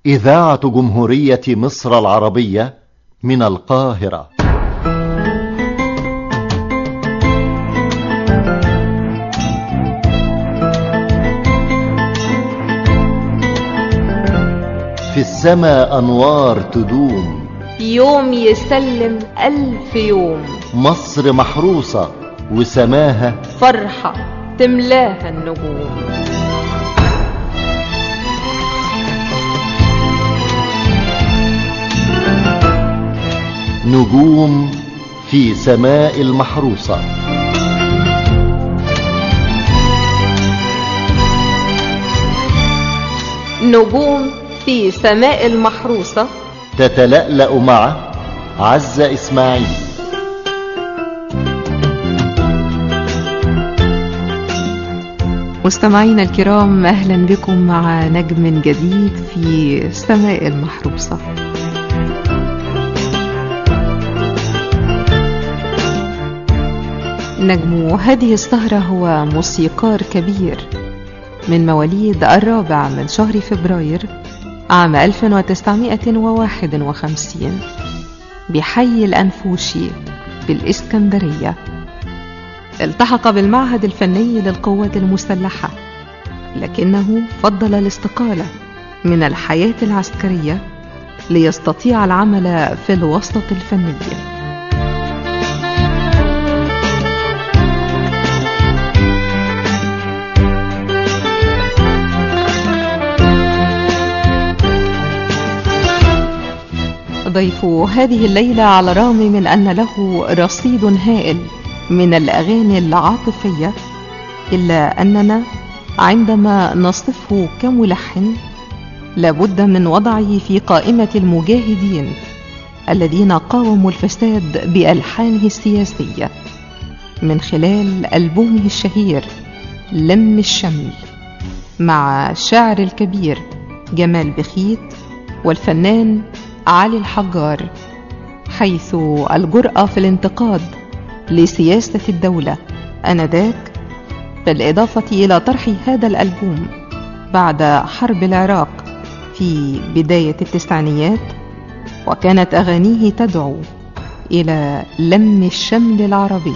إذاعة جمهورية مصر العربية من القاهرة في السماء أنوار تدوم يوم يسلم ألف يوم مصر محروسة وسماها فرحة تملاها النجوم نجوم في سماء المحروسة نجوم في سماء المحروسة تتلألأ مع عزة إسماعيل مستمعينا الكرام أهلا بكم مع نجم جديد في سماء المحروسة نجم هذه السهرة هو موسيقار كبير من مواليد الرابع من شهر فبراير عام 1951 بحي الأنفوشي بالإسكندرية التحق بالمعهد الفني للقوات المسلحة لكنه فضل الاستقالة من الحياة العسكرية ليستطيع العمل في الوسط الفني ضيف هذه الليلة على الرغم من أن له رصيد هائل من الأغاني العاطفية إلا أننا عندما نصفه كملحن لابد من وضعه في قائمة المجاهدين الذين قاوموا الفساد بألحانه السياسية من خلال ألبومه الشهير لم الشمل مع الشاعر الكبير جمال بخيت والفنان علي الحجار حيث الجرأة في الانتقاد لسياسة الدولة أنذاك بالإضافة إلى طرح هذا الألبوم بعد حرب العراق في بداية التسعينيات وكانت أغانيه تدعو إلى لم الشمل العربي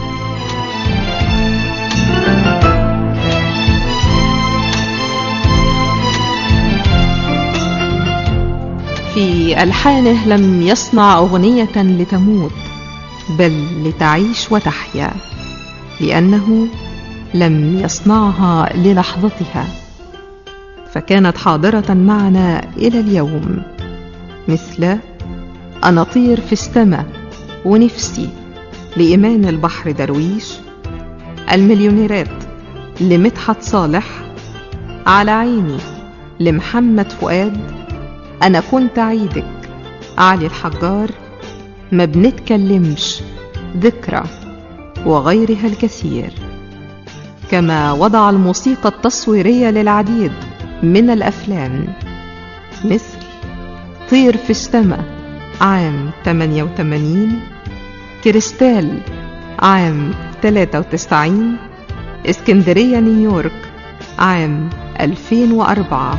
في ألحانه لم يصنع أغنية لتموت بل لتعيش وتحيا لأنه لم يصنعها للحظتها فكانت حاضرة معنا إلى اليوم مثل أنا أطير في السماء ونفسي لإيمان البحر درويش المليونيرات لمدحت صالح على عيني لمحمد فؤاد أنا كنت عيدك علي الحجار ما بنتكلمش ذكرى وغيرها الكثير كما وضع الموسيقى التصويرية للعديد من الأفلام مثل طير في السماء عام 88 كريستال عام 93 اسكندرية نيويورك عام 2004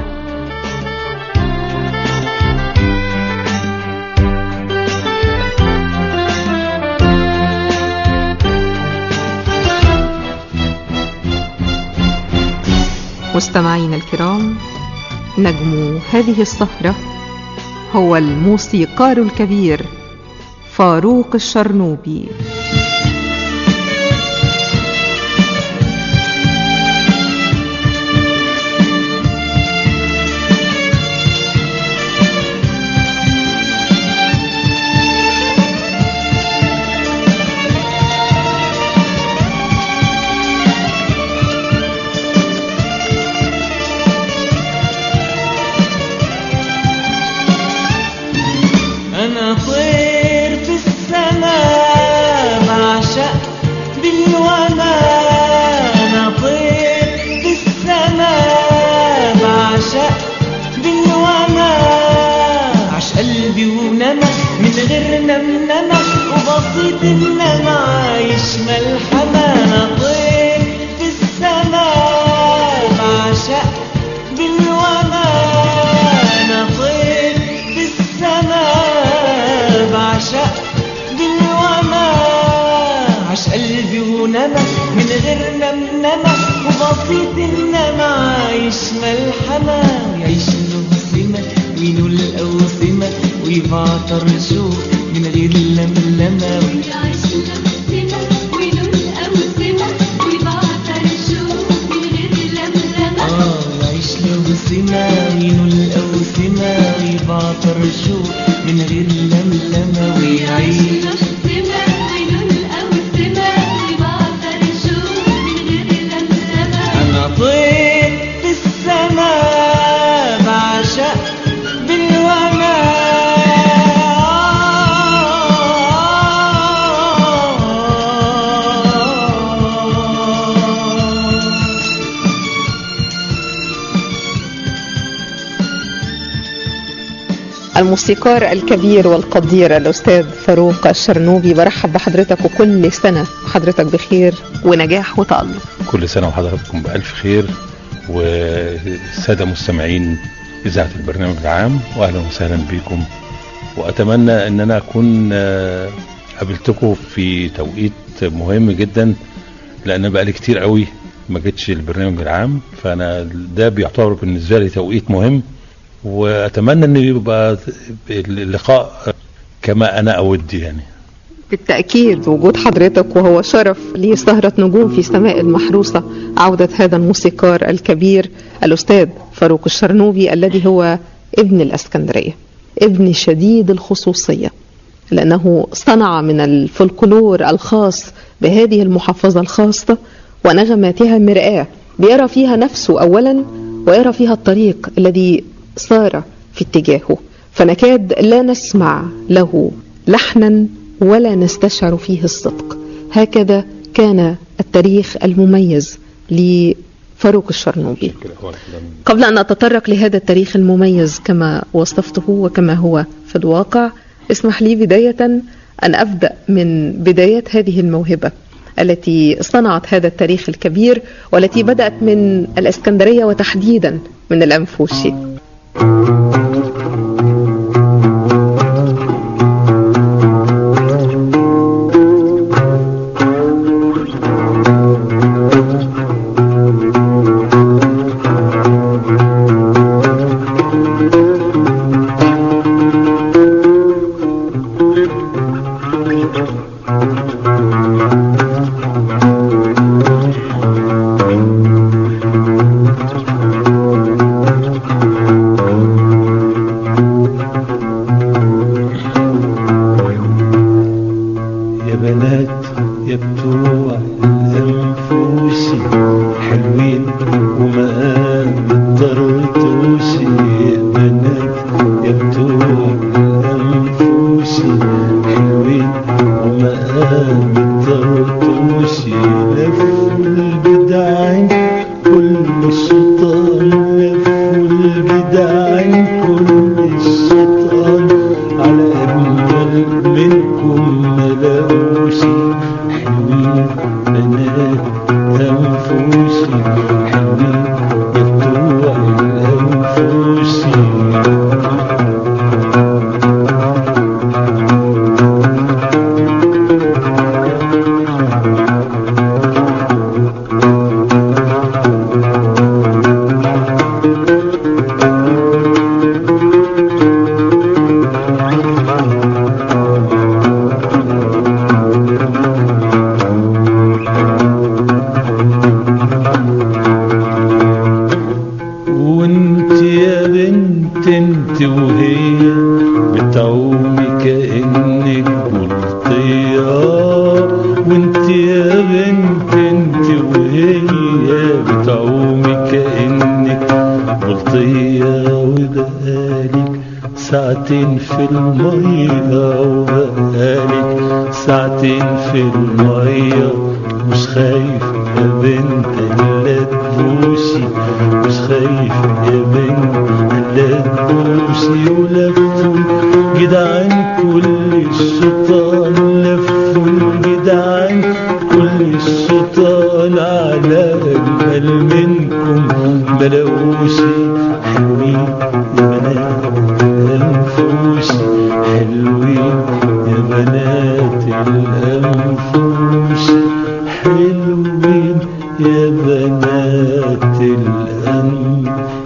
مستمعينا الكرام نجم هذه السهرة هو الموسيقار الكبير فاروق الشرنوبي أنا طير في السماء بعشق بالوما أنا طير في السماء بعشق بالوما عش قلبي ونما من غير نمنمة وبسيط إنما عايش ملحمة أنا طير في السماء بعشق بالوما أنا طير ملحمة يعيش له سمة وينول الأوسمة ويبعتر شوق من غير لملمة ويعيش لمسمة وينول أوسمة ويبعتر الشوق من غير لملمة آه يعيش له سمة وينول الأوسمة ويبعتر شوق من غير لملمة ويعيش لمسمة وينول أوسمة ويبعتر الشوق من غير لملمة أنا طير في السماء بعشق بالوماء الموسيقار الكبير والقدير الأستاذ فاروق الشرنوبي برحب بحضرتك وكل سنة وحضرتك بخير ونجاح وتألق كل سنة وحضراتكم بألف خير والسادة مستمعين إذاعة البرنامج العام وأهلا وسهلا بكم وأتمنى أن أنا أكون آه، قابلتكم في توقيت مهم جدا لأن بقالي كتير قوي ما جيتش البرنامج العام فأنا ده بيعتبر بالنسبة لي توقيت مهم وأتمنى أن يبقى اللقاء كما أنا أود يعني بالتأكيد وجود حضرتك وهو شرف لسهرة نجوم في سماء المحروسة عودة هذا الموسيقار الكبير الأستاذ فاروق الشرنوبي الذي هو ابن الأسكندرية ابن شديد الخصوصية لأنه صنع من الفولكلور الخاص بهذه المحافظة الخاصة ونغماتها مرآة بيرى فيها نفسه أولا ويرى فيها الطريق الذي سار في اتجاهه فنكاد لا نسمع له لحنا ولا نستشعر فيه الصدق هكذا كان التاريخ المميز لفاروق الشرنوبي قبل أن أتطرق لهذا التاريخ المميز كما وصفته وكما هو في الواقع اسمح لي بداية أن أبدأ من بداية هذه الموهبة التي صنعت هذا التاريخ الكبير والتي بدأت من الإسكندرية وتحديدا من الأنفوشي يا بنات يا بتوع الأنفوسي حلوين وما بتطرطوشي يا بنات يا بتوع الأنفوسي حلوين وما بتطرطوشي لفوا البدعين كل الشيطان لفوا البدعين كل الشيطان على أجمل منكم ملاوشي حلوين بنات أنفوسي حلوين يا بتوع الأنفوسي وانت يا بنت انت وهي بتعومي كأنك بلطية وانت يا بنت انت وهي بتعومي كأنك بلطية وبقالك ساعتين في المية وبقالك ساعتين في المية مش خايف يا بنت لا تبوسي مش خايف يا بنت لا تبوسي ولفوا جدعان كل الشيطان لفوا الجدعان كل الشيطان على أجمل منكم بلاوشي حلوين يا بنات الأنفوسي حلوين يا بنات الأنفوسي حلوين يا بنات الأنفوسي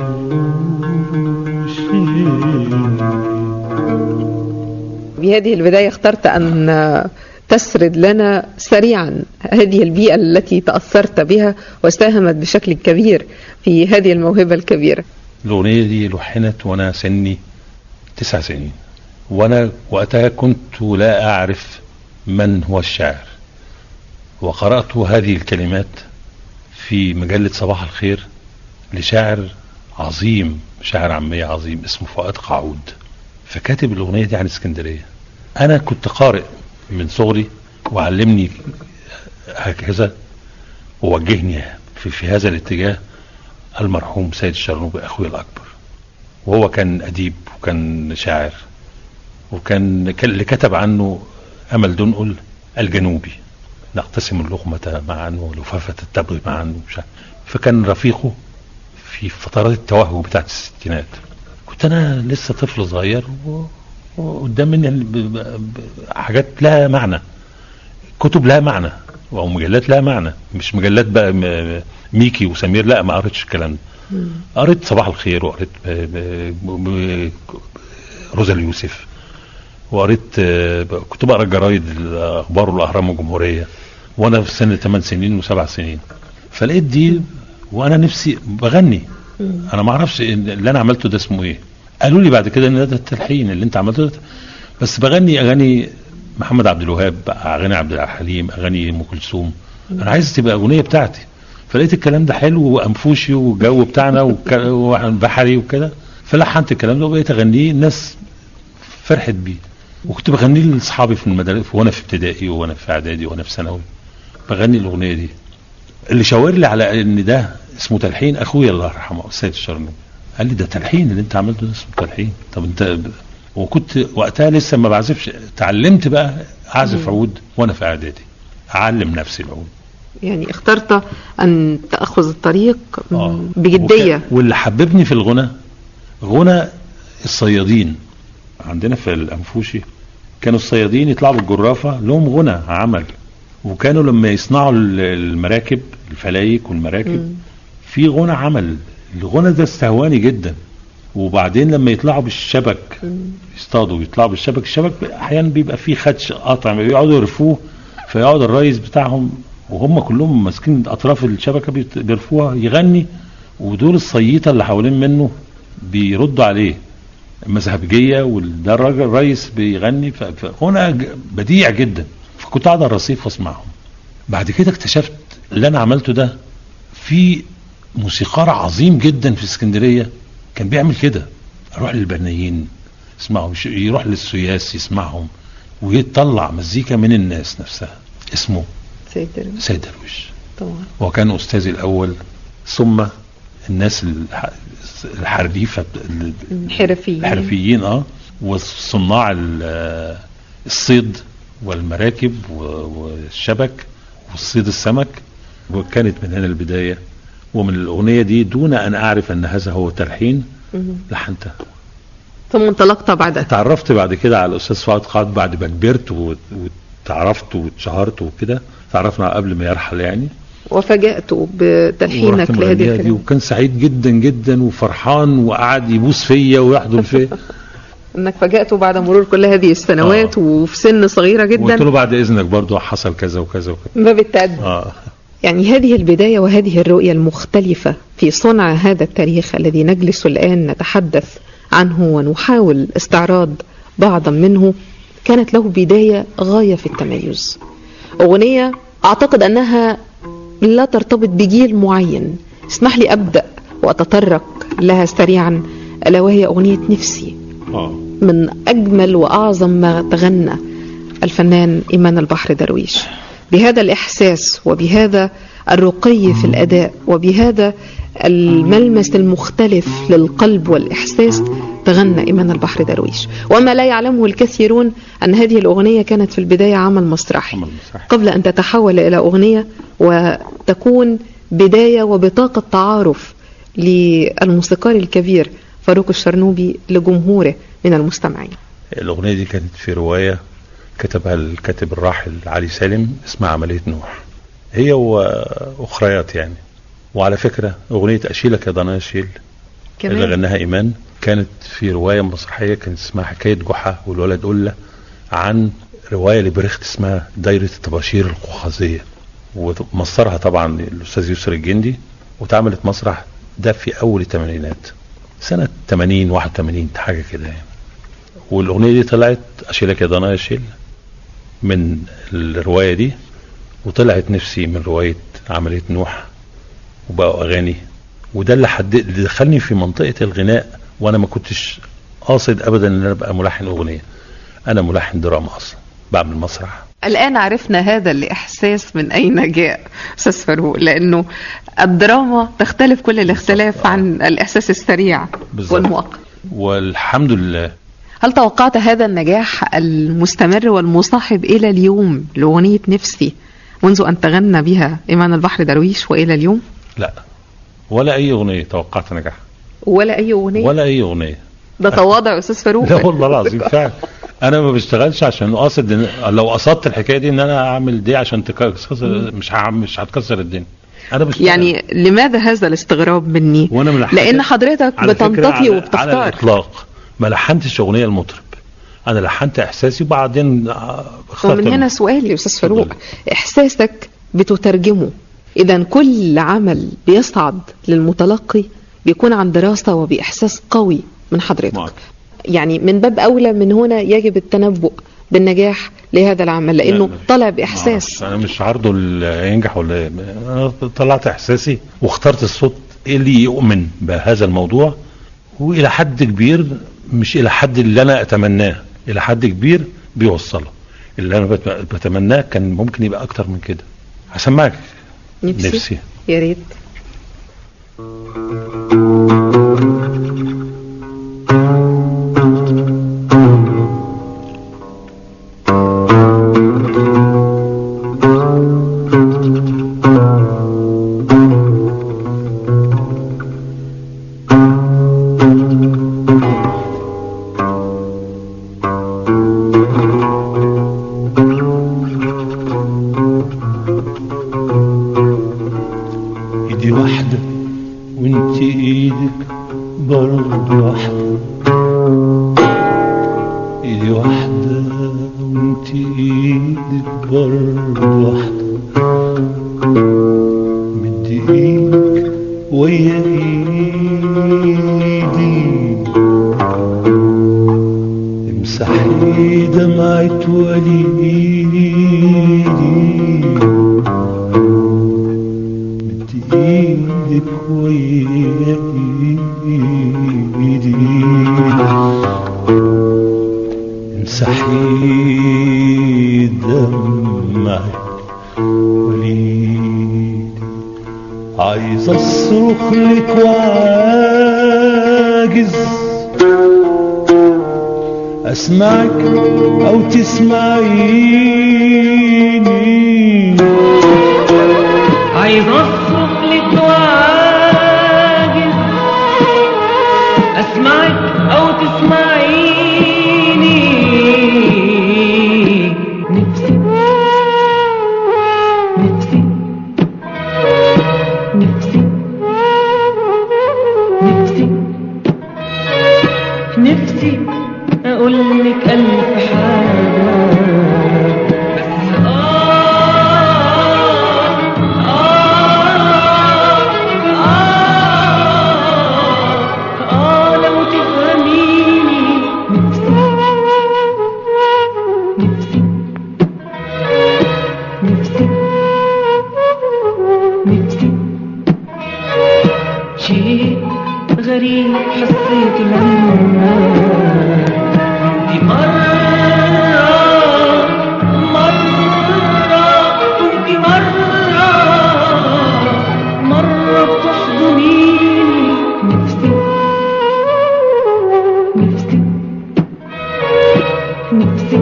وبهذه البداية اخترت أن تسرد لنا سريعا هذه البيئة التي تأثرت بها وساهمت بشكل كبير في هذه الموهبة الكبيرة الأغنية دي لحنت وأنا سني تسع سنين وأنا وقتها كنت لا أعرف من هو الشاعر وقرأت هذه الكلمات في مجلة صباح الخير لشاعر عظيم شاعر عامية عظيم اسمه فؤاد قعود فكاتب الأغنية دي عن اسكندرية أنا كنت قارئ من صغري وعلمني هكذا ووجهني في, في هذا الاتجاه المرحوم سيد الشرنوبي أخوي الأكبر وهو كان أديب وكان شاعر وكان كان اللي كتب عنه أمل دنقل الجنوبي نقتسم اللقمة معا ولفافة التبغ معا ومش عارف. فكان رفيقه في فترات التوهج بتاعت الستينات كنت أنا لسه طفل صغير و- وقدام مني ب- ب- ب- حاجات لها معنى كتب لها معنى او مجلات لها معنى مش مجلات بقى م- ميكي وسمير لا ما قريتش الكلام ده قريت صباح الخير وقريت ب- ب- ب- روزا اليوسف وقريت آه، كنت بقرا جرايد الاخبار والاهرام والجمهوريه وانا في سن 8 سنين و7 سنين فلقيت دي وانا نفسي بغني انا ما اعرفش إن اللي انا عملته ده اسمه ايه قالوا لي بعد كده ان ده التلحين اللي انت عملته ده بس بغني اغاني محمد عبد الوهاب بقى اغاني عبد الحليم اغاني ام كلثوم انا عايز تبقى اغنيه بتاعتي فلقيت الكلام ده حلو وانفوشي والجو بتاعنا وك- وبحري وكده فلحنت الكلام ده وبقيت اغنيه الناس فرحت بيه وكنت بغنيه لاصحابي في المدارس وانا في ابتدائي وانا في اعدادي وانا في ثانوي بغني الاغنيه دي اللي شاور لي على ان ده اسمه تلحين اخويا الله يرحمه السيد الشرنوبي قال لي ده تلحين اللي انت عملته ده اسمه تلحين طب انت ب- وكنت وقتها لسه ما بعزفش اتعلمت بقى اعزف عود وانا في اعدادي اعلم نفسي العود يعني اخترت أن تأخذ الطريق آه. بجدية وك- واللي حببني في الغنى غنى الصيادين عندنا في الانفوشي كانوا الصيادين يطلعوا بالجرافه لهم غنى عمل وكانوا لما يصنعوا ال- المراكب الفلايك والمراكب في غنى عمل الغنى ده استهواني جدا وبعدين لما يطلعوا بالشبك يصطادوا يطلعوا بالشبك الشبك احيانا بيبقى فيه خدش قطع بيقعدوا يرفوه فيقعد الريس بتاعهم وهم كلهم ماسكين اطراف الشبكه بيت- بيرفوها يغني ودول الصييطه اللي حوالين منه بيردوا عليه المذهبجيه وده الراجل الريس بيغني ف- فغنى ج- بديع جدا فكنت قاعد على الرصيف واسمعهم بعد كده اكتشفت اللي انا عملته ده في موسيقار عظيم جدا في اسكندريه كان بيعمل كده اروح للبنايين اسمعهم يش- يروح للسياس يسمعهم ويطلع مزيكا من الناس نفسها اسمه سيد درويش سيد درويش طبعا وكان أستاذي الأول ثم الناس الح- الحريفة ال- الحرفيين. الحرفيين اه وصناع ال- الصيد والمراكب و- والشبك والصيد السمك وكانت من هنا البداية ومن الأغنية دي دون أن أعرف أن هذا هو تلحين لحنتها ثم انطلقت بعدها اتعرفت بعد كده على الأستاذ فؤاد قاعد بعد ما كبرت و- واتعرفت واتشهرت وكده تعرفنا قبل ما يرحل يعني وفاجأت ورحت بتلحينك لهذه مغنيها دي الكلمات وكان سعيد جدا جدا وفرحان وقعد يبوس فيا ويحضن فيا انك فاجأته بعد مرور كل هذه السنوات آه. وفي سن صغيرة وقلت جدا له بعد اذنك برضو حصل كذا وكذا وكذا من باب التأدب اه يعني هذه البداية وهذه الرؤية المختلفة في صنع هذا التاريخ الذي نجلس الآن نتحدث عنه ونحاول استعراض بعضا منه كانت له بداية غاية في التميز أغنية أعتقد أنها لا ترتبط بجيل معين اسمح لي أبدأ وأتطرق لها سريعا ألا وهي أغنية نفسي اه من أجمل وأعظم ما تغنى الفنان إيمان البحر درويش بهذا الإحساس وبهذا الرقي في الأداء وبهذا الملمس المختلف للقلب والإحساس تغنى إيمان البحر درويش وما لا يعلمه الكثيرون أن هذه الأغنية كانت في البداية عمل مسرحي عمل مسرحي. قبل أن تتحول إلى أغنية وتكون بداية وبطاقة تعارف للموسيقار الكبير فاروق الشرنوبي لجمهوره من المستمعين الاغنيه دي كانت في روايه كتبها الكاتب الراحل علي سالم اسمها عمليه نوح هي واخريات يعني وعلى فكره اغنيه اشيلك يا ضنايا شيل اللي غناها ايمان كانت في روايه مسرحيه كانت اسمها حكايه جحا والولد قله عن روايه لبريخت اسمها دايره الطباشير القوقازيه ومصرها طبعا الاستاذ يسر الجندي واتعملت مسرح ده في اول الثمانينات سنه 80 81 حاجه كده يعني والاغنيه دي طلعت اشيلك يا ضنايا شيل من الروايه دي وطلعت نفسي من روايه عمليه نوح وبقوا اغاني وده اللي حد اللي دخلني في منطقه الغناء وانا ما كنتش قاصد ابدا ان انا ابقى ملحن اغنيه انا ملحن دراما اصلا بعمل مسرح الآن عرفنا هذا الإحساس من أين جاء أستاذ فاروق لأنه الدراما تختلف كل الاختلاف عن الإحساس السريع بالظبط. والمؤقت والحمد لله هل توقعت هذا النجاح المستمر والمصاحب إلى اليوم لأغنية نفسي منذ أن تغنى بها إيمان البحر درويش وإلى اليوم لا ولا اي اغنيه توقعت نجاح ولا أي أغنية ولا اي اغنيه ده تواضع يا أستاذ فاروق لا والله العظيم فعلا انا ما بشتغلش عشان قاصد إن- لو قصدت الحكايه دي ان انا اعمل دي عشان تكسر مش هعمل مش هتكسر الدنيا انا بشتغل يعني لماذا هذا الاستغراب مني وانا من الحاجات- لأن حضرتك على فكرة بتنتقي على- على وبتختار الاطلاق ما لحنتش اغنيه المطرب انا لحنت احساسي وبعدين آه، اخترت ومن هنا سؤالي يا استاذ فاروق احساسك بتترجمه اذا كل عمل بيصعد للمتلقي بيكون عن دراسه وباحساس قوي من حضرتك معك. يعني من باب اولى من هنا يجب التنبؤ بالنجاح لهذا العمل لانه لا، طلع معرفش. باحساس انا مش عارضه اللي ينجح ولا إيه. انا طلعت احساسي واخترت الصوت اللي يؤمن بهذا الموضوع والى حد كبير مش الى حد اللي انا اتمناه الى حد كبير بيوصله اللي انا بت- بتمناه كان ممكن يبقى اكتر من كده هسمعك نفسي, نفسي. يا ريت ايدي واحدة وانت ايدك برضه واحدة ايدي واحدة وانت ايدك برضه واحدة مدي ايدك ويا ايدي امسحي دمعة وليدي مدي ايدك ويا ايدي امسحي دمعي وليدي عايز اصرخ لك وعاجز اسمعك او تسمعيني عايز اصرخ لك واجز اسمعك او تسمعيني نفسي نفسي نفسي نفسي نفسي اقول لك الف حاجه بس آه لو تفهميني نفسي نفسي نفسي شيء غريب حسيته لما دي مرة مرة كنت مرة مرة بتحضنيني نفسي نفسي نفسي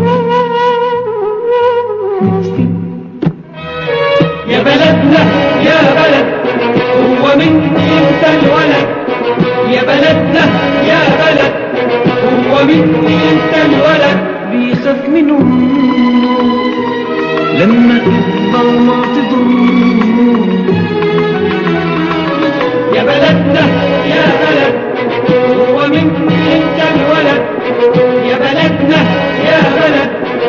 نفسي يا بلدنا يا بلد هو مني انت الولد يا بلدنا يا بلد هو مني انت الولد بيخاف من امه لما تفضل ما تضمه يا بلدنا يا بلد هو مني انت الولد يا بلدنا يا بلد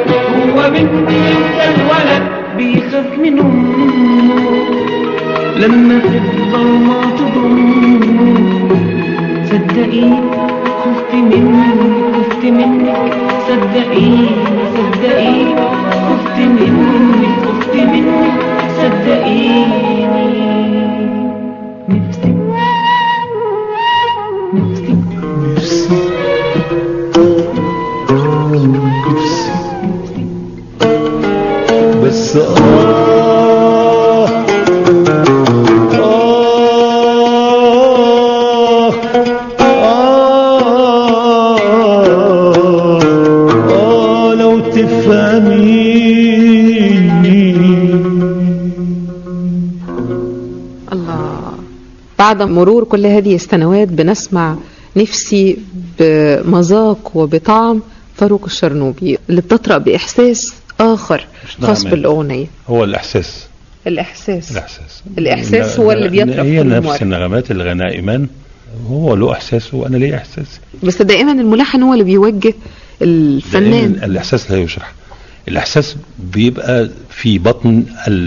لما في الضلمة تضم صدقيني خفت منك خفت منك صدقيني صدقيني خفت منك خفت منك صدقيني نفسي نفسي بس آه آه آه آه لو تفهميني الله بعد مرور كل هذه السنوات بنسمع نفسي بمذاق وبطعم فاروق الشرنوبي اللي بتطرق بإحساس آخر مش خاص نغمات. بالأغنية هو الاحساس الإحساس الاحساس الإحساس هو اللي بيطرف هي كل نفس مرة. النغمات اللي غناها ايمان هو له احساسه وانا ليه احساسي بس دائما الملحن هو اللي بيوجه الفنان دائماً الاحساس لا يشرح الاحساس بيبقى في بطن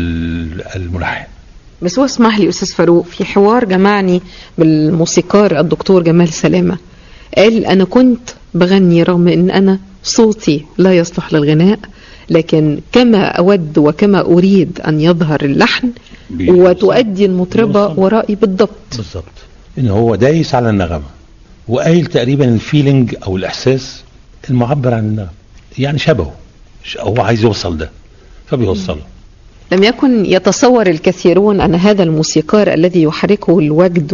ال- الملحن بس هو اسمح لي أستاذ فاروق في حوار جمعني بالموسيقار الدكتور جمال سلامة قال أنا كنت بغني رغم أن أنا صوتي لا يصلح للغناء لكن كما أود وكما أريد أن يظهر اللحن بيوصل. وتؤدي المطربة بيوصل. ورائي بالضبط بالظبط ان هو دايس على النغمه وقايل تقريبا الفيلينج او الاحساس المعبر عن النغمه يعني شبهه ش- هو عايز يوصل ده فبيوصله لم يكن يتصور الكثيرون أن هذا الموسيقار الذي يحركه الوجد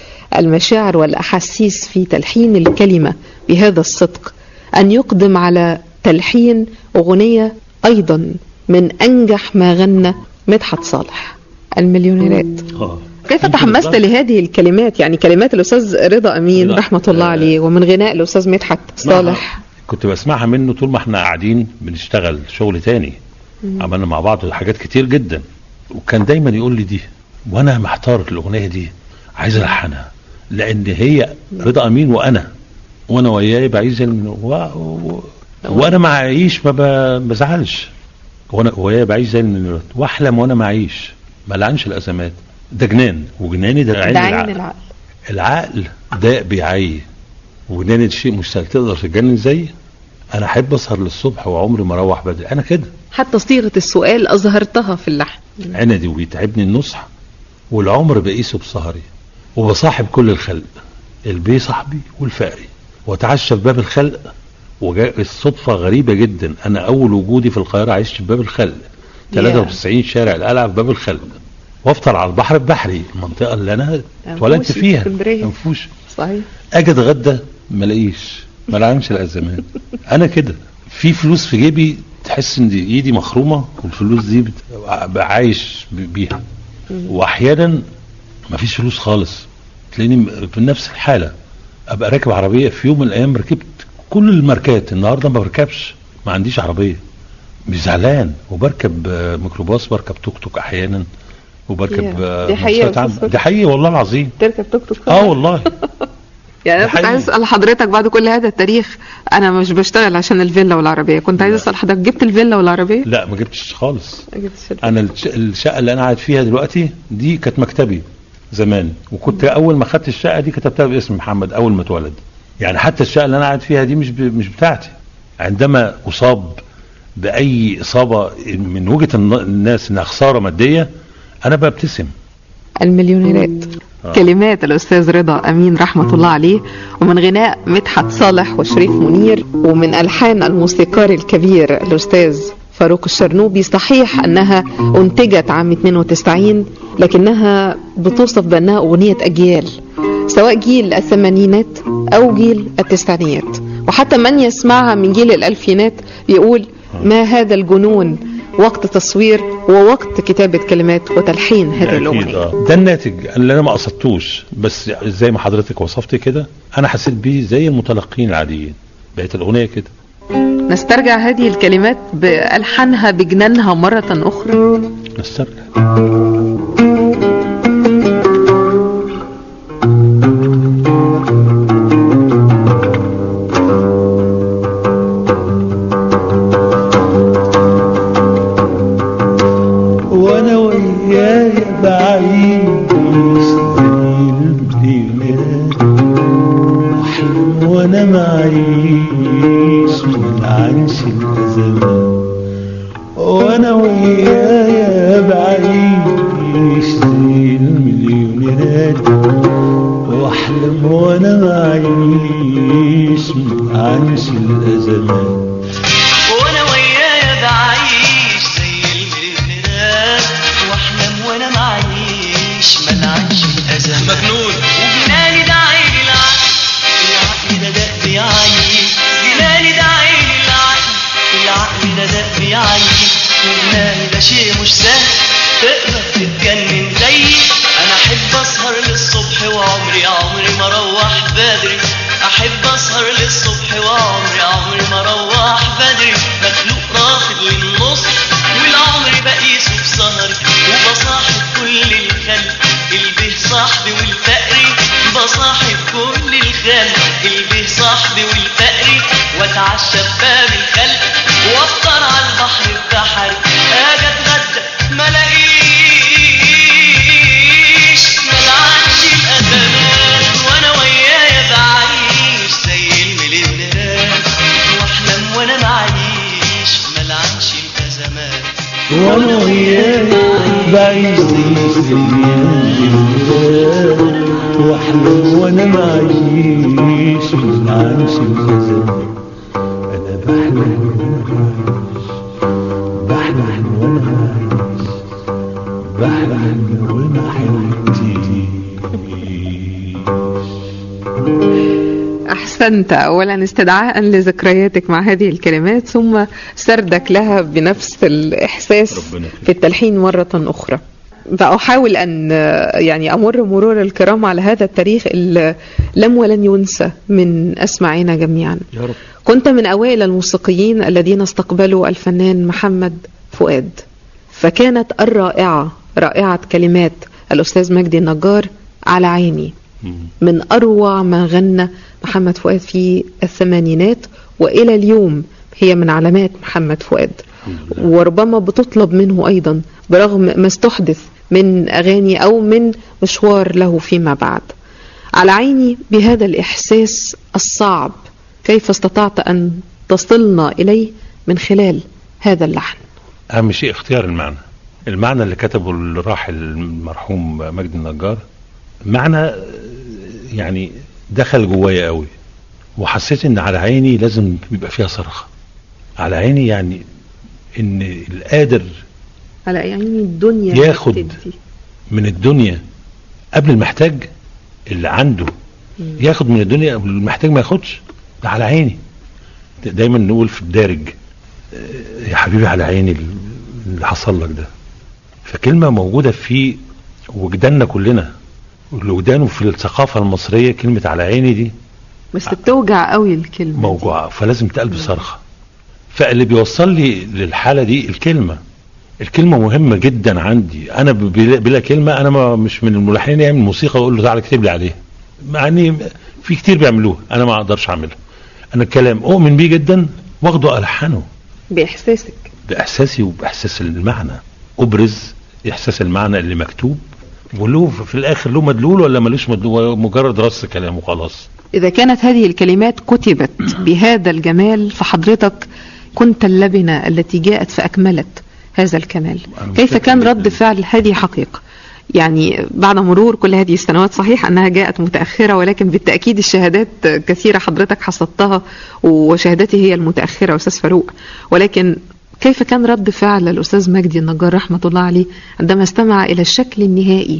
والمشاعر والأحاسيس في تلحين الكلمة بهذا الصدق أن يقدم على تلحين أغنية أيضا من أنجح ما غنى مدحت صالح المليونيرات اه كيف تحمست لهذه الكلمات يعني كلمات الأستاذ رضا أمين رضا. رحمة الله آه. عليه ومن غناء الأستاذ مدحت صالح كنت بسمعها منه طول ما احنا قاعدين بنشتغل شغل تاني عملنا مع بعض حاجات كتير جدا وكان دايما يقول لي دي وانا محتار الاغنيه دي عايز الحنها لان هي رضا امين وانا وانا وياه بعيش و... و... وانا معيش ما ب... بزعلش وانا وياه بعيش زي المنيرات واحلم وانا معيش ما لعنش الازمات ده جنان وجناني ده عين ده عين العقل العقل العقل ده بيعي وجنان الشيء مستحيل تقدر تتجنن زي انا احب اسهر للصبح وعمري ما اروح بدري انا كده حتى صيغة السؤال أظهرتها في اللحن عندي وبيتعبني النصح والعمر بقيسه بسهري وبصاحب كل الخلق البي صاحبي والفقري واتعشى في باب الخلق وجاء الصدفة غريبة جدا أنا أول وجودي في القاهرة عشت في باب الخلق 93 شارع القلعة في باب الخلق وافطر على البحر البحري المنطقة اللي أنا اتولدت أنفوشي، فيها اسكندرية. أنفوش صحيح اجي اتغدى ما الاقيش ما لعنش الازمات انا كده في فلوس في جيبي تحس ان دي ايدي مخرومه والفلوس دي بت- ببقى عايش ب- بيها واحيانا ما فيش فلوس خالص تلاقيني م- في نفس الحاله ابقى راكب عربيه في يوم من الايام ركبت كل الماركات النهارده ما بركبش ما عنديش عربيه مش زعلان وبركب آه، ميكروباص بركب توك توك احيانا وبركب ياه، آه، دي حقيقة مواصلات يا عامة. أستاذ دي حقيقي والله العظيم تركب توك توك اه والله يعني انا ده كنت عايز حقيقي. اسال حضرتك بعد كل هذا التاريخ انا مش بشتغل عشان الفيلا والعربيه كنت عايز اسال حضرتك جبت الفيلا والعربيه لا ما جبتش خالص ما جبتش الفيلا. انا الش- الشقه اللي انا قاعد فيها دلوقتي دي كانت مكتبي زمان وكنت اول ما خدت الشقه دي كتبتها باسم محمد اول ما اتولد يعني حتى الشقه اللي انا قاعد فيها دي مش ب... مش بتاعتي عندما اصاب باي اصابه من وجهه الن- الناس انها خساره ماديه انا ببتسم المليونيرات كلمات الأستاذ رضا أمين رحمة الله عليه ومن غناء مدحت صالح وشريف منير ومن ألحان الموسيقار الكبير الأستاذ فاروق الشرنوبي صحيح أنها أنتجت عام 92 لكنها بتوصف بأنها أغنية أجيال سواء جيل الثمانينات أو جيل التسعينيات وحتى من يسمعها من جيل الألفينات يقول ما هذا الجنون وقت تصوير ووقت كتابة كلمات وتلحين هذه أكيد الأغنية آه. ده الناتج اللي انا ما قصدتوش بس زي ما حضرتك وصفت كده انا حسيت بيه زي المتلقين العاديين بقت الاغنيه كده نسترجع هذه الكلمات بألحانها بجنانها مرة أخرى نسترجع وانا وياي بعيد معيش ملعنش الأزمات وانا ويايا بعيش زي المليونيرات واحلم وانا معيش ملعنش الأزمات وانا ويايا بعيش زي المليونيرات واحلم وانا معيش ملعنش الازمات مجنون وجناني ده عيني العقل العقل ده دق بيعيي جناني ده عيني العقل العقل ده دق بيعيي وجناني ده شيء مش سهل تقدر تتجنن زيي انا احب اسهر للصبح وعمري عمري ما اروح بدري احب اسهر للصبح وعمري عمري ما اروح بدري مخلوق راقد للنص والعمر بقيسه بسهري وبصاحب كل الخلق البه صاحبي والفقري بصاحب كل الخلق البه صاحبي والفقري واتعشى بباب الخلق وافطر على البحر بتاعي اجي اتغدى ما الاقيش ملعنش الازمات وانا ويايا بعيش زي المليونيرات واحلم وانا معيش ملعنش الازمات وانا وياك بعيش زي الزينات واحلم وانا معيش ملعنش الأزمات انا بحلم وانا عايش بحلم وانا عايش بحلم وانا حلمتيش أحسنت أولا استدعاء لذكرياتك مع هذه الكلمات ثم سردك لها بنفس الإحساس ربنا يخليك. في التلحين مرة أخرى فأحاول أن يعني أمر مرور الكرام على هذا التاريخ اللي لم ولن ينسى من أسماعنا جميعا يا رب كنت من أوائل الموسيقيين الذين استقبلوا الفنان محمد فؤاد فكانت الرائعة رائعة كلمات الأستاذ مجدي النجار على عيني مم. من أروع ما غنى محمد فؤاد في الثمانينات وإلى اليوم هي من علامات محمد فؤاد الحمد لله. وربما بتطلب منه أيضا برغم ما استحدث من أغاني أو من مشوار له فيما بعد على عيني بهذا الإحساس الصعب كيف استطعت أن تصلنا إليه من خلال هذا اللحن اهم شيء اختيار المعنى المعنى اللي كتبه الراحل المرحوم مجدي النجار معنى آه، يعني دخل جوايا قوي وحسيت ان على عيني لازم يبقى فيها صرخه على عيني يعني ان القادر على عيني الدنيا ياخد. بتدي. من الدنيا قبل المحتاج اللي عنده ياخد من الدنيا قبل المحتاج ما ياخدش ده على عيني دايما نقول في الدارج آه، يا حبيبي على عيني اللي حصل لك ده فكلمة موجودة في وجداننا كلنا الوجدان وفي الثقافة المصرية كلمة على عيني دي بس بتوجع قوي الكلمة دي. موجوعة فلازم تقلب صرخة فاللي بيوصل لي للحالة دي الكلمة الكلمة مهمة جدا عندي انا ب- بلا, بلا كلمة انا ما مش من الملحنين يعمل موسيقى واقول له تعالى اكتب لي عليها مع اني في كتير بيعملوها انا ما اقدرش اعملها انا الكلام اؤمن بيه جدا واخده الحنه بإحساسك باحساسي وباحساس المعنى ابرز احساس المعنى اللي مكتوب وله في الاخر له مدلول ولا ملوش مدلول مجرد رص كلام وخلاص إذا كانت هذه الكلمات كتبت بهذا الجمال فحضرتك كنت اللبنة التي جاءت فأكملت هذا الكمال أنا مش كيف فاكر كان جداً. رد فعل هذه حقيقة يعني بعد مرور كل هذه السنوات صحيح أنها جاءت متأخرة ولكن بالتأكيد الشهادات كثيرة حضرتك حصدتها وشهادتي هي المتأخرة أستاذ فاروق ولكن كيف كان رد فعل الأستاذ مجدي النجار رحمة الله عليه عندما استمع إلى الشكل النهائي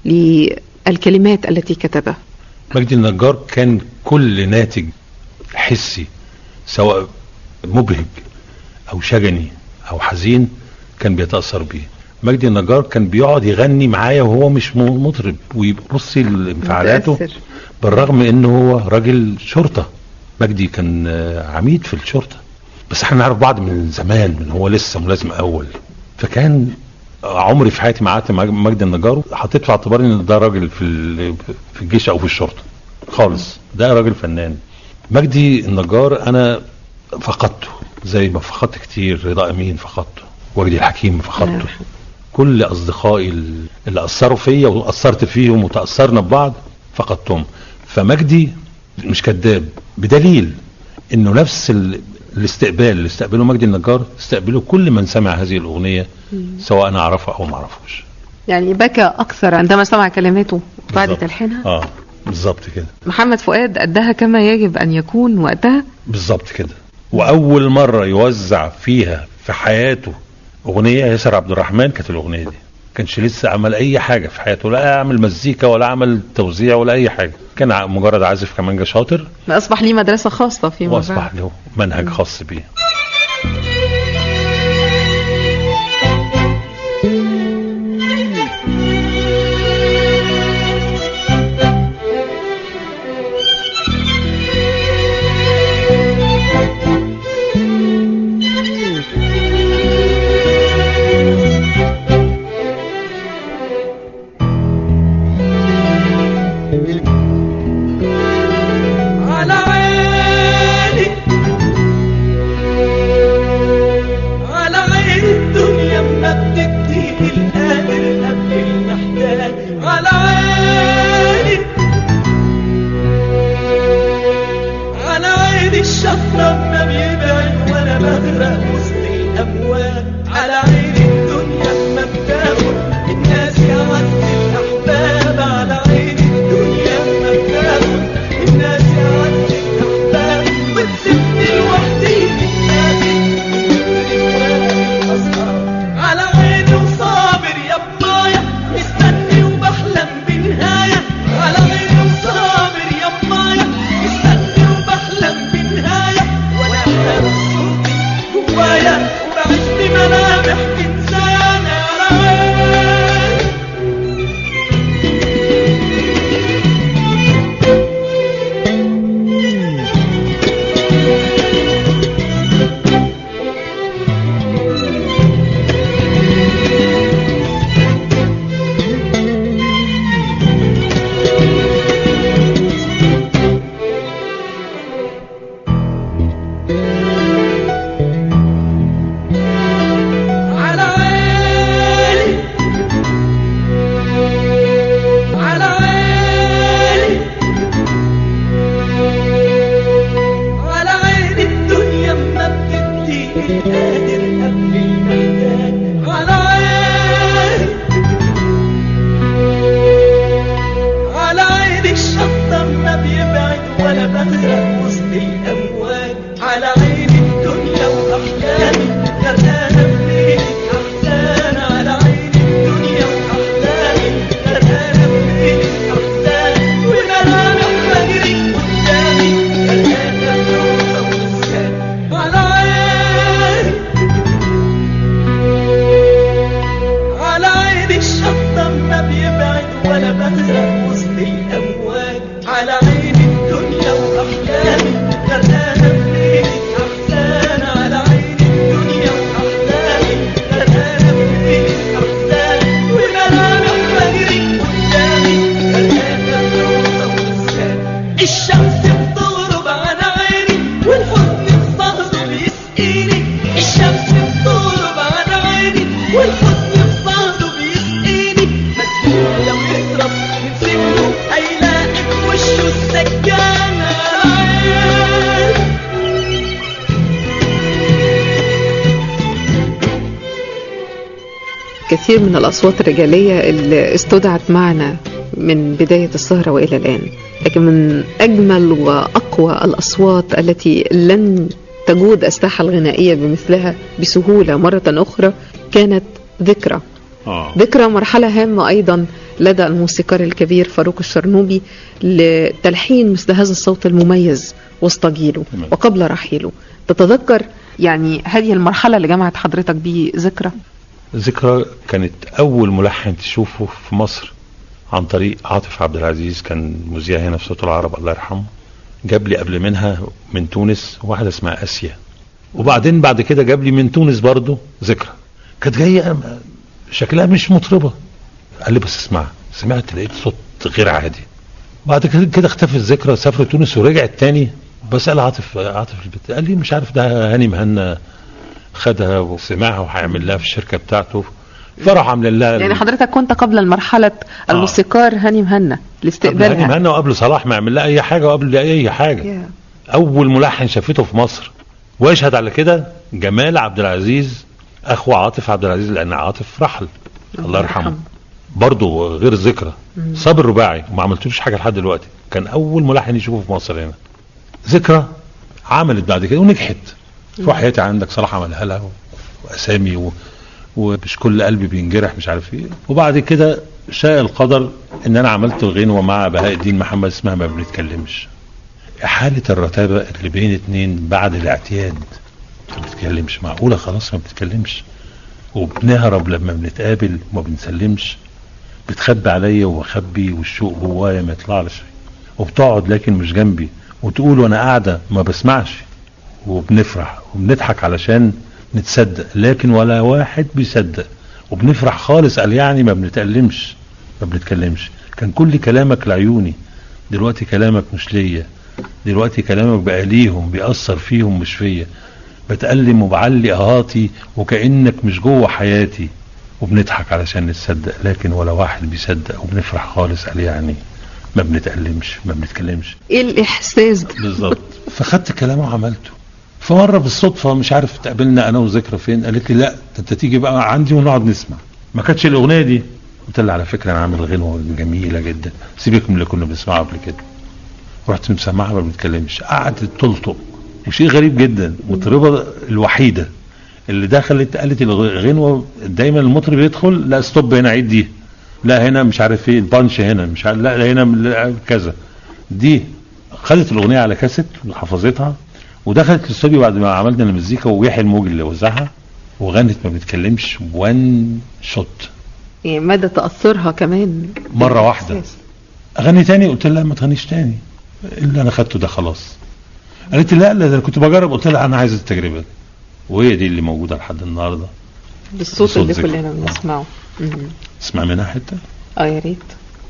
للكلمات التي كتبها مجدي النجار كان كل ناتج حسي سواء مبهج او شجني او حزين كان بيتاثر بيه مجدي النجار كان بيقعد يغني معايا وهو مش م- مطرب ويبصي لانفعالاته متأثر. بالرغم انه هو راجل شرطه مجدي كان آه، عميد في الشرطه بس احنا نعرف بعض من زمان من هو لسه ملازم اول فكان عمري في حياتي ما قعدت مع مجدي النجار حطيت في اعتباري ان ده راجل في ال- في الجيش او في الشرطه خالص ده راجل فنان مجدي النجار انا فقدته زي ما فقدت كتير رضا امين فقدته وجدي الحكيم فقدته كل اصدقائي ال- اللي اثروا فيا واثرت فيهم وتاثرنا ببعض فقدتهم فمجدي مش كذاب بدليل انه نفس ال... الاستقبال اللي استقبله مجدي النجار استقبله كل من سمع هذه الاغنيه سواء انا اعرفها او ما اعرفوش يعني بكى اكثر عندما سمع كلماته بعد بالظبط. تلحينها اه بالظبط كده محمد فؤاد اداها كما يجب ان يكون وقتها بالظبط كده واول مره يوزع فيها في حياته اغنيه ياسر عبد الرحمن كانت الاغنيه دي كانش لسه عمل اي حاجه في حياته لا عمل مزيكا ولا عمل توزيع ولا اي حاجه كان ع- مجرد عازف كمانجا شاطر اصبح ليه مدرسه خاصه فيما واصبح بعد له منهج خاص بيه على عيني على عين الدنيا ما بتديني القادر قبل المحتاج على عيني على عين الشفرة ما بيبعد وانا بغرق وسط الامواج على عين الدنيا ما بتاخد الناس يعز الاحباب على عين الدنيا ما بتاخد الناس يعز الاحباب وتسيبني لوحدي على عيني وصابر يا بنايا مستني وبحلم بنهاية على عيني وصابر يا بنايا مستني وبحلم بنهاية وانا حاسس صوتي جوايا وبعيش بملامح انسان على عيني على عيني على عيني على عين الدنيا ما بتديني القادر قبل المحتاج على عيني على عين الشطة ما بيبعد ولا بغرق وسط الأمواج على عين الدنيا وأحلامي غرقانة بليلة أحزان على عين الدنيا وأحلامي غرقانة بليلة أحزان وملامح بجري قدامي غرقانة بروضة ونسيان على عيني على عين الشطة ما بيبعد ولا بغرق وسط الأمواج على عين الدنيا وأحلامي غرقانة بليلة أحزان على عين الدنيا وأحلامي غرقانة بليلة أحزان وملامح بجري قدامي غرقانة بروضة ونسيان الشمس بتغرب على عيني والحزن في صهده بيسقيني الشمس بتغرب على عيني والحزن في صهده بيسقيني مسجون لو يهرب من سجنه هيلاقي في وشه السجانة كثير من الأصوات الرجالية اللي استدعت معنا من بداية السهرة وإلى الآن لكن من أجمل وأقوى الأصوات التي لن تجود الساحة الغنائية بمثلها بسهولة مرة أخرى كانت ذكرى اه ذكرى مرحلة هامة أيضا لدى الموسيقار الكبير فاروق الشرنوبي لتلحين مثل هذا الصوت المميز وسط جيله تمام. وقبل رحيله تتذكر يعني هذه المرحلة اللي جمعت حضرتك بيه ذكرى ذكرى كانت اول ملحن تشوفه في مصر عن طريق عاطف عبد العزيز كان مذيع هنا في صوت العرب الله يرحمه جاب لي قبل منها من تونس واحده اسمها اسيا وبعدين بعد كده جاب لي من تونس برضو ذكرى كانت جايه شكلها مش مطربه قال لي بس اسمع سمعت لقيت صوت غير عادي بعد كده كده اختفت الذكرى سافر تونس ورجعت تاني بسال عاطف عاطف البت قال لي مش عارف ده هاني مهنا خدها وسمعها وهيعمل لها في الشركه بتاعته فراح عاملين لها يعني حضرتك كنت قبل مرحلة الموسيقار هاني مهنا قبل لاستقبالها هاني مهنا وقبل صلاح ما يعمل لها اي حاجه وقبل اي حاجه يا. اول ملحن شافته في مصر ويشهد على كده جمال عبد العزيز اخو عاطف عبد العزيز لان عاطف رحل الله يرحمه برضه غير ذكرى صاب الرباعي وما عملتلوش حاجه لحد دلوقتي كان اول ملحن يشوفه في مصر هنا ذكرى عملت بعد كده ونجحت في حياتي عندك صلاح عملها لها واسامي و... ومش كل قلبي بينجرح مش عارف ايه وبعد كده شاء القدر ان انا عملت غنوه مع بهاء الدين محمد اسمها ما بنتكلمش حالة الرتابة اللي بين اتنين بعد الاعتياد ما بتتكلمش معقولة خلاص ما بتتكلمش وبنهرب لما بنتقابل وما بنسلمش بتخبي عليا وبخبي والشوق جوايا ما يطلعش وبتقعد لكن مش جنبي وتقول وانا قاعدة ما بسمعش وبنفرح وبنضحك علشان نتصدق لكن ولا واحد بيصدق وبنفرح خالص قال يعني ما بنتألمش ما بنتكلمش كان كل كلامك لعيوني دلوقتي كلامك مش ليا دلوقتي كلامك بقى ليهم بيأثر فيهم مش فيا بتألم وبعلي اهاتي وكأنك مش جوه حياتي وبنضحك علشان نتصدق لكن ولا واحد بيصدق وبنفرح خالص قال يعني ما بنتألمش ما بنتكلمش ايه الاحساس ده بالظبط فخدت كلامه وعملته فمره بالصدفه مش عارف اتقابلنا انا وذكرى فين قالت لي لا ده انت تيجي بقى عندي ونقعد نسمع ما كانتش الاغنيه دي قلت لها على فكره انا عامل غنوه جميله جدا سيبك من اللي كنا بنسمعه قبل كده رحت مسمعها ما بنتكلمش قعدت تلطق وشيء غريب جدا المطربه الوحيده اللي دخلت قالت الغنوه دايما المطرب يدخل لا ستوب هنا عيد دي لا هنا مش عارف ايه البانش هنا مش عارف لا هنا لا كذا دي خدت الاغنيه على كاسيت وحفظتها ودخلت الاستوديو بعد ما عملنا المزيكا ويحيى الموج اللي وزعها وغنت ما بتتكلمش وان شوت يعني مدى تأثرها كمان مرة واحدة. بالإحساس. اغني تاني قلت لها ما تغنيش تاني اللي انا خدته ده خلاص قالت لي لا لا ده أنا كنت بجرب قلت لها انا عايز التجربه دي وهي دي اللي موجوده لحد النهارده بالصوت بصوت اللي ذكر. كلنا آه. بنسمعه مم. اسمع منها حته اه يا ريت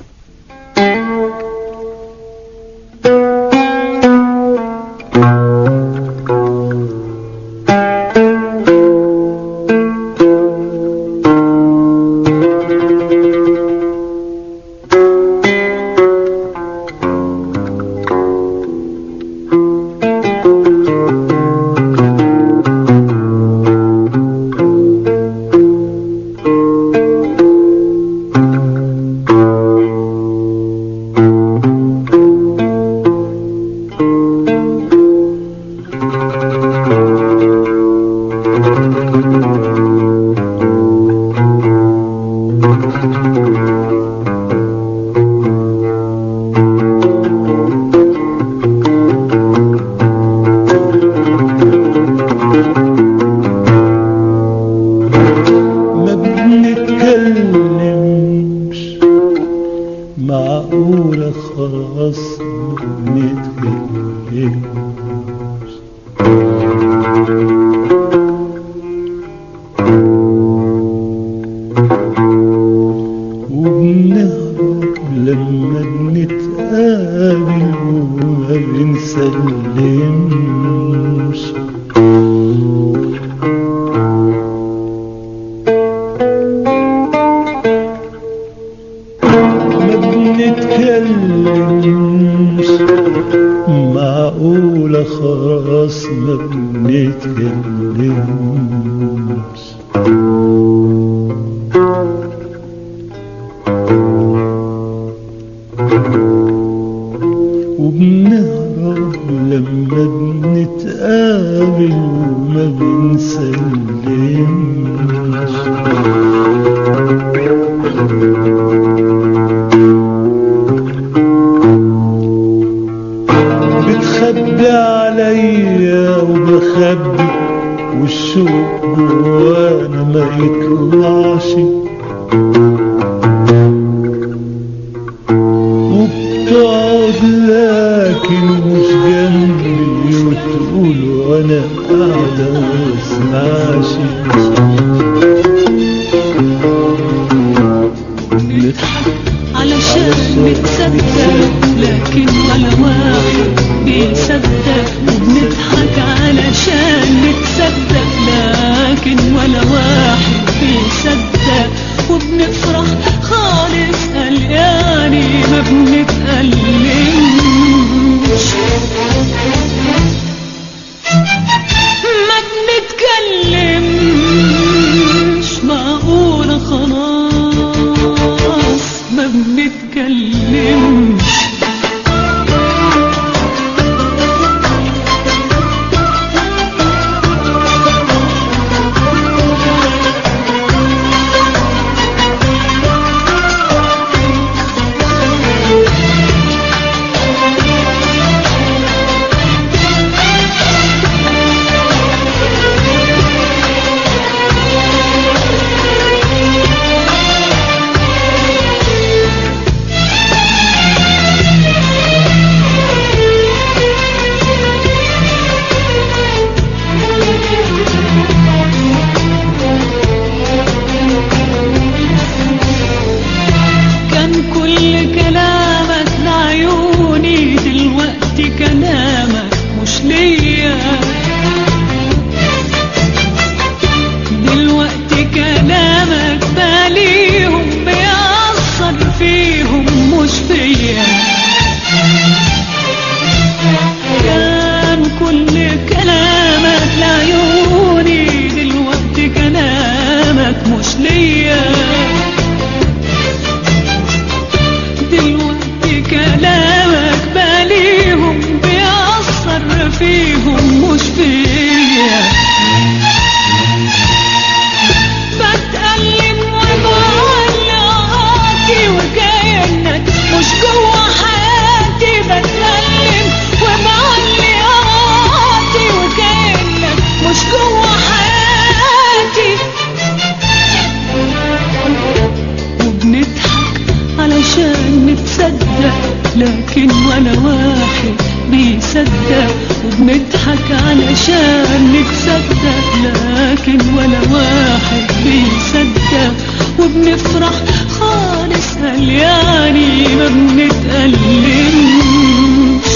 ما بنتكلمش معقولة خلاص ما بنتكلمش وبنهرب لما بنتقابل وما بنسلمش ما بنتكلمش معقولة خلاص ما بنتكلمش وبنهرب لما بنتقابل وما بنسلمش بتخبي عليا وبخبي والشوق جوانا ما يطلعش وبتقعد لكن مش جنبي وتقول وانا قاعدة واسمعش بنضحك علشان بتصدق لكن ولا واحد بيصدق وبنضحك علشان بتصدق لكن ولا واحد بيصدق لك علشان نتصدق لكن ولا واحد بيصدق وبنفرح خالص قال يعني ما بنتألمش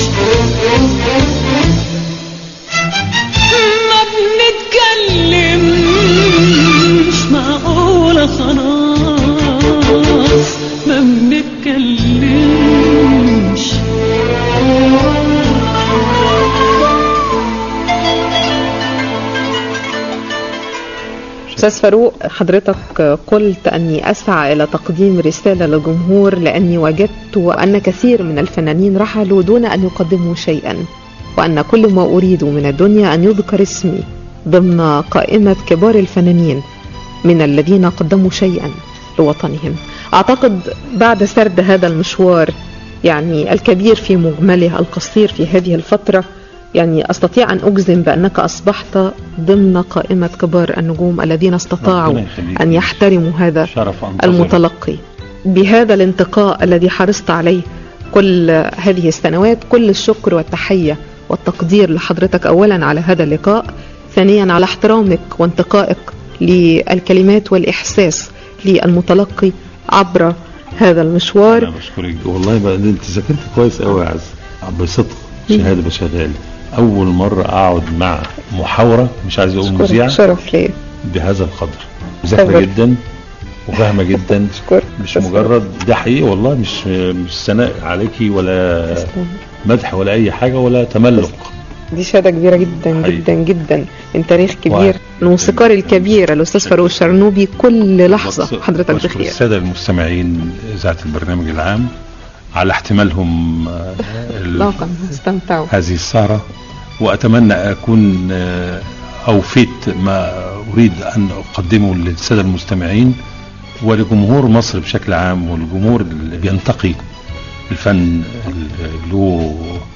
ما بنتكلمش معقولة خلاص ما بنتكلمش أستاذ فاروق حضرتك قلت أني أسعى إلى تقديم رسالة للجمهور لأني وجدت أن كثير من الفنانين رحلوا دون أن يقدموا شيئا وأن كل ما أريد من الدنيا أن يذكر اسمي ضمن قائمة كبار الفنانين من الذين قدموا شيئا لوطنهم أعتقد بعد سرد هذا المشوار يعني الكبير في مجمله القصير في هذه الفترة يعني أستطيع أن أجزم بأنك أصبحت ضمن قائمة كبار النجوم الذين استطاعوا ربنا يخليك. أن يحترموا هذا شرف أنتظر. المتلقي بهذا الانتقاء الذي حرصت عليه كل هذه السنوات كل الشكر والتحية والتقدير لحضرتك أولا على هذا اللقاء ثانيا على احترامك وانتقائك للكلمات والإحساس للمتلقي عبر هذا انا المشوار بشكرك والله بقى ده انت ذاكرت كويس قوي يا عز بصدق شهاده بشهاده اول مره اقعد مع محاوره مش عايز اقول شكرا مذيعه شرف لي بهذا القدر ذاكره صبر. جدا وفاهمه جدا شكرا مش مجرد ده حقيقي والله مش مش ثناء عليكي ولا مدح ولا اي حاجه ولا تملق دي شهادة كبيرة جدا حقيقي. جدا جدا من تاريخ كبير واحد. الموسيقار الكبير الأستاذ فاروق الشرنوبي كل لحظة بس- حضرتك بشكر بخير الساده المستمعين اذاعه البرنامج العام على احتمالهم آه، ال- اطلاقا استمتعوا هذه السهرة وأتمنى أكون آه، أوفيت ما أريد أن أقدمه للسادة المستمعين ولجمهور مصر بشكل عام والجمهور اللي بينتقي الفن اللي له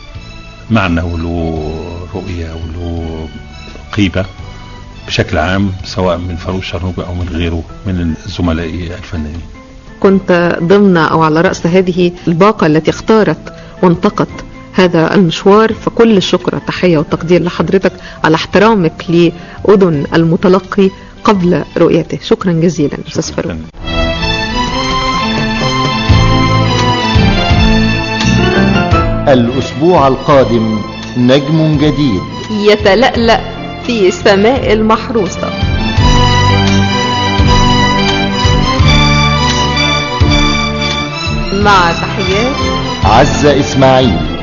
معنى وله رؤية وله قيمة بشكل عام سواء من فاروق شرنوبي أو من غيره من زملائي الفنانين كنت ضمن أو على رأس هذه الباقة التي اختارت وانتقت هذا المشوار فكل الشكر والتحية والتقدير لحضرتك على احترامك لأذن المتلقي قبل رؤيته شكرا جزيلا أستاذ فاروق الأسبوع القادم نجم جديد يتلألأ في سماء المحروسة مع تحيات عزة إسماعيل